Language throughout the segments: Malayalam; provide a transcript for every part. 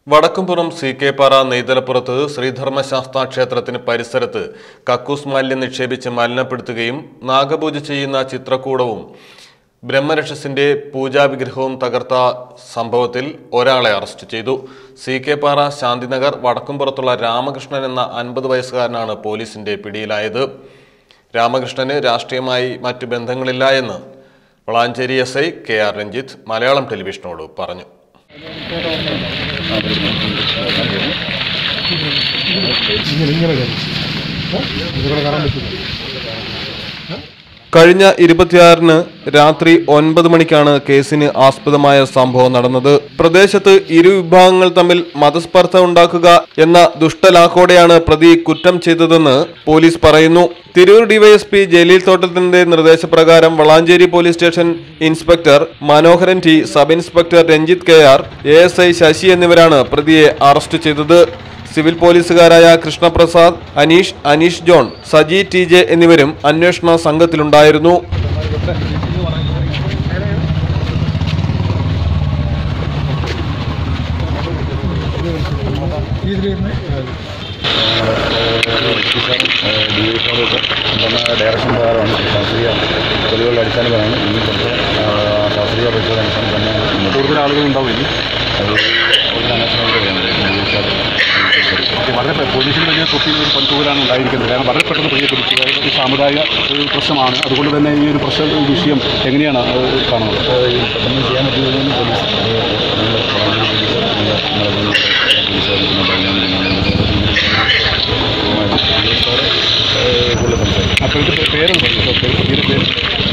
വടക്കുംപുറം സി കെ പാറ നെയ്തലപ്പുറത്ത് ശ്രീധർമ്മശാസ്താ ക്ഷേത്രത്തിന് പരിസരത്ത് കക്കൂസ് മാലിന്യം നിക്ഷേപിച്ച് മലിനപ്പെടുത്തുകയും നാഗപൂജ ചെയ്യുന്ന ചിത്രകൂടവും ബ്രഹ്മരക്ഷസിന്റെ പൂജാവിഗ്രഹവും തകർത്ത സംഭവത്തിൽ ഒരാളെ അറസ്റ്റ് ചെയ്തു സി കെ പാറ ശാന്തിനഗർ വടക്കുംപുറത്തുള്ള രാമകൃഷ്ണൻ എന്ന അൻപത് വയസ്സുകാരനാണ് പോലീസിന്റെ പിടിയിലായത് രാമകൃഷ്ണന് രാഷ്ട്രീയമായി മറ്റു ബന്ധങ്ങളില്ല എന്ന് Valanchery S I K R Ranjith Malayalam ടെലിവിഷനോട് പറഞ്ഞു ഇങ്ങനെ ഇങ്ങനെ കയറി ഇതിലൂടെ കയറാൻ പറ്റില്ല കഴിഞ്ഞ ഇരുപത്തിയാറിന് രാത്രി ഒൻപത് മണിക്കാണ് കേസിന് ആസ്പദമായ സംഭവം നടന്നത് പ്രദേശത്ത് ഇരു വിഭാഗങ്ങൾ തമ്മിൽ മതസ്പർദ്ധ ഉണ്ടാക്കുക എന്ന ദുഷ്ടലാക്കോടെയാണ് പ്രതി കുറ്റം ചെയ്തതെന്ന് പോലീസ് പറയുന്നു തിരൂർ ഡിവൈഎസ്പി ജലീൽ തോട്ടത്തിന്റെ നിർദ്ദേശപ്രകാരം Valanchery police station inspector Manoharan T sub inspector Ranjith K R A S I Sasi എന്നിവരാണ് പ്രതിയെ അറസ്റ്റ് ചെയ്തത് സിവിൽ പോലീസുകാരായ കൃഷ്ണപ്രസാദ് അനീഷ് അനീഷ് ജോൺ സജി ടി ജെ എന്നിവരും അന്വേഷണ സംഘത്തിലുണ്ടായിരുന്നു ഇതിലിരുന്ന് എന്ന ഡയറക്ഷൻ പ്രകാരമാണ് ശാസ്ത്രീയ തെളിവുകളുടെ അടിസ്ഥാനത്തിലാണ് ഈ കുറച്ച് ശാസ്ത്രീയ പരിശോധന അടിസ്ഥാനം തന്നെ കൂടുതൽ ആളുകൾ ഉണ്ടാവും ഇനി അത് കൂടുതൽ അന്വേഷണം വളരെ പോലീസിന് വലിയ തൊപ്പിൽ ഒരു പങ്കുപോലാണ് ഉണ്ടായിരിക്കുന്നത് കാരണം വളരെ പെട്ടെന്ന് പ്രതിയെ പിടിച്ചു അതായത് ഒരു സാമുദായിക ഒരു പ്രശ്നമാണ് അതുകൊണ്ട് തന്നെ ഈ ഒരു പ്രശ്ന ഈ വിഷയം എങ്ങനെയാണ് അത് കാണുന്നത് പെട്ടെന്ന് ചെയ്യാൻ പറ്റുന്നതിന് പോലീസ് അത് നമ്മൾ വളാഞ്ചേരി പോലീസ് നടക്കുന്ന കൂടുതൽ സംസാരിക്കും അപ്പോൾ ഇത് പേരൊന്ന് പറഞ്ഞു പ്രതിയുടെ പേര്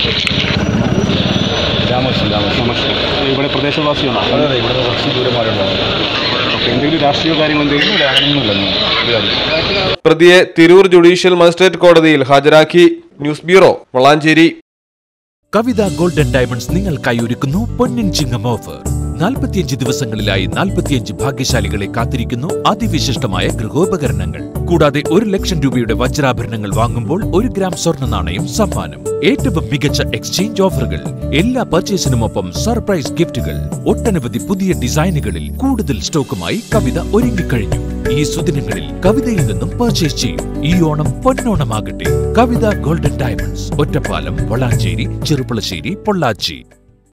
രാമകൃഷ്ണൻ രാമകൃഷ്ണൻ നമസ്കാരം ഇവിടെ പ്രദേശവാസിയാണോ അതെ അതെ ഇവിടെ കുറച്ച് ദൂരമായിട്ടുണ്ടാവും ഓക്കെ എന്തെങ്കിലും രാഷ്ട്രീയ കാര്യങ്ങൾ എന്തെങ്കിലും ഇല്ല അങ്ങനെയൊന്നുമില്ല ഒരു കാര്യം പ്രതിയെ തിരൂർ ജുഡീഷ്യൽ മജിസ്ട്രേറ്റ് കോടതിയിൽ ഹാജരാക്കി news bureau Valanchery Kavitha golden diamonds നിങ്ങൾക്കായി ഒരുക്കുന്നു പൊന്നിൻ ചിങ്ങം ഓഫർ നാൽപ്പത്തിയഞ്ച് ദിവസങ്ങളിലായി നാൽപ്പത്തിയഞ്ച് ഭാഗ്യശാലികളെ കാത്തിരിക്കുന്നു അതിവിശിഷ്ടമായ ഗൃഹോപകരണങ്ങൾ കൂടാതെ ഒരു ലക്ഷം രൂപയുടെ വജ്രാഭരണങ്ങൾ വാങ്ങുമ്പോൾ ഒരു ഗ്രാം സ്വർണ്ണ നാണയം സമ്മാനം ഏറ്റവും മികച്ച എക്സ്ചേഞ്ച് ഓഫറുകൾ എല്ലാ പർച്ചേസിനുമൊപ്പം സർപ്രൈസ് ഗിഫ്റ്റുകൾ ഒട്ടനവധി പുതിയ ഡിസൈനുകളിൽ കൂടുതൽ സ്റ്റോക്കുമായി കവിത ഒരുങ്ങിക്കഴിഞ്ഞു ഈ സുദിനങ്ങളിൽ കവിതയിൽ നിന്നും പർച്ചേസ് ചെയ്യും ഈ ഓണം പൊന്നോണമാകട്ടെ കവിത ഗോൾഡൻ ഡയമണ്ട്സ് ഒറ്റപ്പാലം വളാഞ്ചേരി ചെറുപ്പളശ്ശേരി പൊള്ളാച്ചി